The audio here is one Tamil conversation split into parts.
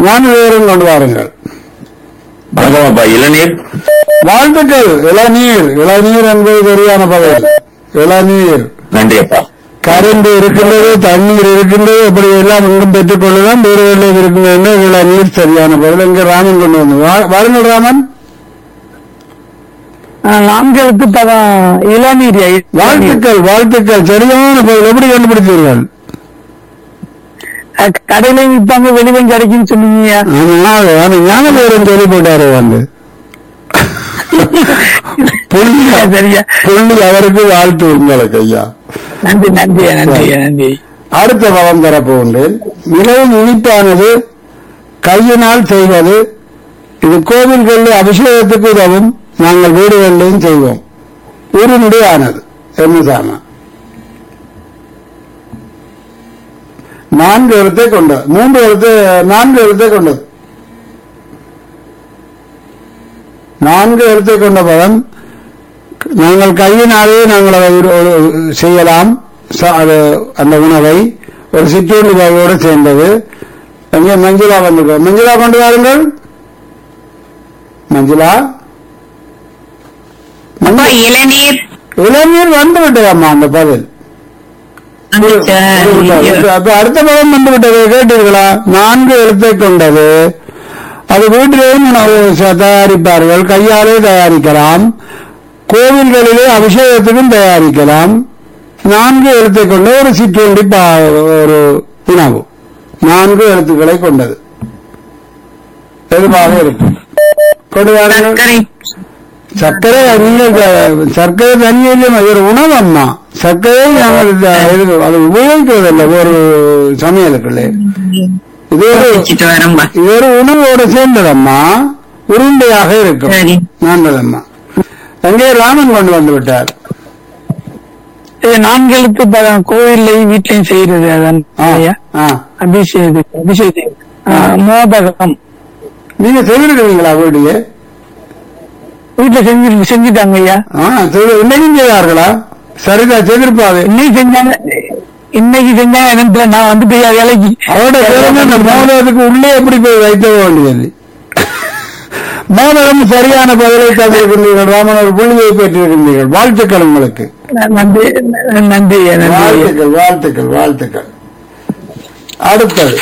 ஞானதேவரும் கொண்டு வாருங்கள் வணக்கம் அப்பா இளநீர் வாழ்த்துக்கள் இளநீர் இளநீர் என்பது சரியான பதில் இளநீர் நன்றி அப்பா கரண்ட் இருக்கின்றது தண்ணீர் இருக்கின்றது அப்படி எல்லாம் இங்கும் பெற்றுக் கொள்ளலாம் வீடுகளில் இருக்கின்ற இளநீர் சரியான பதில் இங்க ராமன் கொண்டு வந்து வா- வாருங்கள் ராமன் நான்களுக்கு பதம் இளநீர் ஐயா. வாழ்த்துக்கள் வாழ்த்துக்கள் சரியான பதில் எப்படி கண்டுபிடித்தீர்கள் அஹ் கடையில விற்பாங்க வெளியிலும் கிடைக்குன்னு சொன்னீங்க அதனால அந்த ஞானதேவரன் சொல்லி போட்டாரு வந்து புள்ளி சரியா புள்ளி அவருக்கு வாழ்த்து உங்களுக்கு ஐயா நன்றி நன்றி நன்றி நன்றி அடுத்த பதம் தரப்போகின்றேன் மிகவும் இனிப்பானது கையினால் செய்வது இது கோவில்களில் அபிஷேகத்துக்கு உதவும் நாங்கள் வீடுகளிலும் செய்வோம் உருமுடியானது என்னதானா நான்கு எழுத்தை கொண்டது மூன்று எழுத்து நான்கு எழுத்தை கொண்டது நான்கு எழுத்தை கொண்ட பதம் நாங்கள் கையினாலே நாங்கள் அதை உரு- உரு- செய்யலாம் ச- அது அந்த உணவை ஒரு சிற்றுண்டி வகையோடு சேர்ந்தது எங்கே மஞ்சுளா வந்து மஞ்சுளா கொண்டு வாருங்கள் மஞ்சுளா அப்பா இளநீர் இளநீர் வந்து விட்டதம்மா அந்த பதில் அப்ப அடுத்த பதம் வந்து விட்டது கேட்டீர்களா நான்கு எழுத்தை கொண்டது அது வீட்டிலேயும் உணவு ச- தயாரிப்பார்கள் கையாலே தயாரிக்கலாம் கோவில்களிலே அபிஷேகத்துக்கும் தயாரிக்கலாம் நான்கு எழுத்தை கொண்ட ஒரு சிற்றுண்டி பா- ஒரு உணவு நான்கு எழுத்துக்களை கொண்டது எதுவாக இருக்கும் கொண்டு வாருங்கள் சர்க்கரை சர்க்கரை நீங்கள் சர்க்கரை தண்ணியிலும் அது ஒரு உணவு அம்மா சர்க்கரை நாங்கள் இந்த இது அது உபயோகிக்கிறதில்ல ஒரு சமையலுக்குள்ளே இது ஒரு வச்சுட்டு வரேன்பா இது ஒரு உணவோடு சேர்ந்ததம்மா உருண்டையாக இருக்கும் சரி நல்லதம்மா அங்கே ராமன் கொண்டு வந்து விட்டார் இது நான்களுக்கு பதம் கோவில்லையும் வீட்லயும் செய்யறது அதான் ஆ, ஐயா ஆ. அபிஷேகம் அபிஷேகம் ஆ, மோதகம் நீங்க செய்திருக்கிறீங்களா வீடியே வீட்டுல செஞ்சு செஞ்சுட்டாங்க ஐயா ஆ செய்து- இன்னைக்கும் செய்தார்களா சரிதா செய்திருப்பாது இன்னைக்கு செஞ்சாங்க இன்னைக்கு செஞ்சாங்க எனக்கு தெரியல. நான் வந்துட்டு ஐயா வேலைக்கு அவரோட திறமை அந்த மோதகத்துக்கு உள்ளே எப்படி போய் வைக்க வேண்டியது மோதகம் சரியான பதிலை தந்திருக்கின்றீர்கள் ராமன் ஒரு புள்ளியை பெற்றிருக்கின்றீர்கள் வாழ்த்துக்கள் உங்களுக்கு நன்றி நன்றி ஐயா நன்றி ஐயா வாழ்த்துக்கள் வாழ்த்துக்கள் வாழ்த்துக்கள் அடுத்தது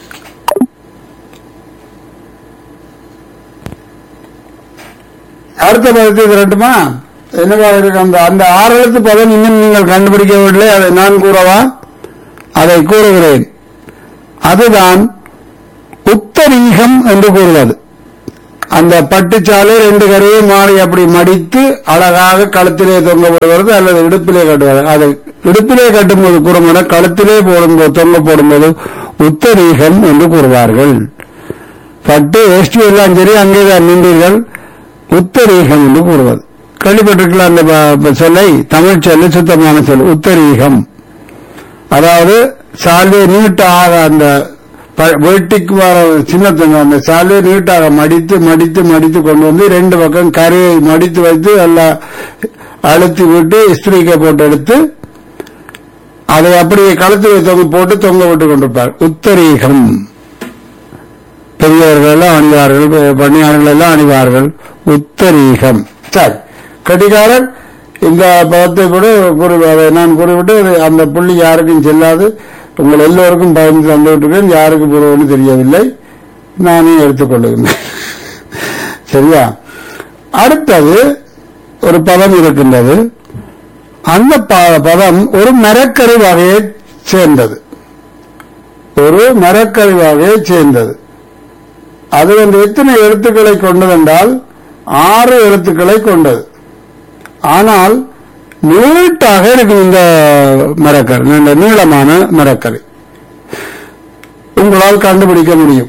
அடுத்த பதத்தை திரட்டுமா என்னவா இருக்கு அந்த அந்த ஆறு எழுத்து பதம் இன்னும் நீங்கள் கண்டுபிடிக்கவில்லை அதை நான் கூறவா அதை கூறுகிறேன் அதுதான் உத்தரீகம் என்று கூறுவது அந்த பட்டுச்சாலை ரெண்டு கரையை மாறி அப்படி மடித்து அழகாக கழுத்திலே தொங்க விடுவது அல்லது இடுப்பிலே கட்டுவது அதை இடுப்பிலே கட்டும்போது கூறும்போது கழுத்திலே போடும்போது தொங்க போடும்போது உத்தரீகம் என்று கூறுவார்கள் பட்டு வேஷ்டி எல்லாம் சரி அங்கேதான் நின்றீர்கள் உத்தரீகம் என்று கூறுவது கேள்விப்பட்டிருக்கலாம் அந்த ப- ப- சொல்லை தமிழ் சொல்லி சுத்தமான சொல் உத்தரீகம் அதாவது சாலை நீட்டாக அந்த ப- வேட்டிக்கு வர சின்னத்துங்க அந்த சாலையை நீட்டாக மடித்து மடித்து மடித்து கொண்டு வந்து ரெண்டு பக்கம் கரையை மடித்து வைத்து எல்லாம் அழுத்தி விட்டு இஸ்திரிக்க போட்டு எடுத்து அதை அப்படியே கழுத்து தொங்க போட்டு தொங்க விட்டு கொண்டிருப்பார் உத்தரீகம் பெரியவர்கள் எல்லாம் அணிவார்கள் பெ- பணியாளர்கள் எல்லாம் அணிவார்கள் உத்தரீகம் சரி கட்டிக்காரன் இந்த பதத்தை கூட கூறி அதை நான் கூறிவிட்டு இது அந்த புள்ளி யாருக்கும் செல்லாது உங்கள் எல்லோருக்கும் பயந்து தந்து விட்டுருக்கேன் யாருக்கு போடுவோன்னு தெரியவில்லை நானே எடுத்துக்கொள்ளுகிறேன் சரியா அடுத்தது ஒரு பதம் இருக்கின்றது அந்த ப- பதம் ஒரு மரக்கறி வகையை சேர்ந்தது ஒரு மரக்கறி வகையை சேர்ந்தது அது வந்து எத்தனை எழுத்துக்களை கொண்டதென்றால் ஆறு எழுத்துக்களை கொண்டது ஆனால் நீட்டாக இருக்கும் இந்த மரக்கறி நல்ல நீளமான மரக்கறி உங்களால் கண்டுபிடிக்க முடியும்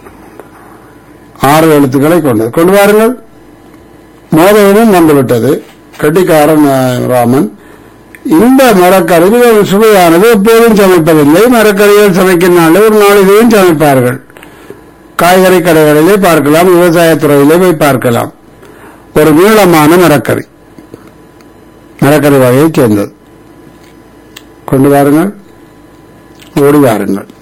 ஆறு எழுத்துக்களை கொண்டது கொண்டு வாருங்கள் மோதகமும் வந்துவிட்டது கட்டிக்காரன் அஹ், ராமன் இந்த மரக்கறி மிகவும் சுவையானது எப்போதும் சமைப்பதில்லை மரக்கறிகள் சமைக்கின்றனால ஒரு நாளிலேயும் சமைப்பார்கள் காய்கறி கடைகளிலே பார்க்கலாம் விவசாயத்துறையிலே போய் பார்க்கலாம் ஒரு நீளமான மரக்கறி மரக்கறி வகையைச் சேர்ந்தது கொண்டு வாருங்கள் ஓடி வாருங்கள்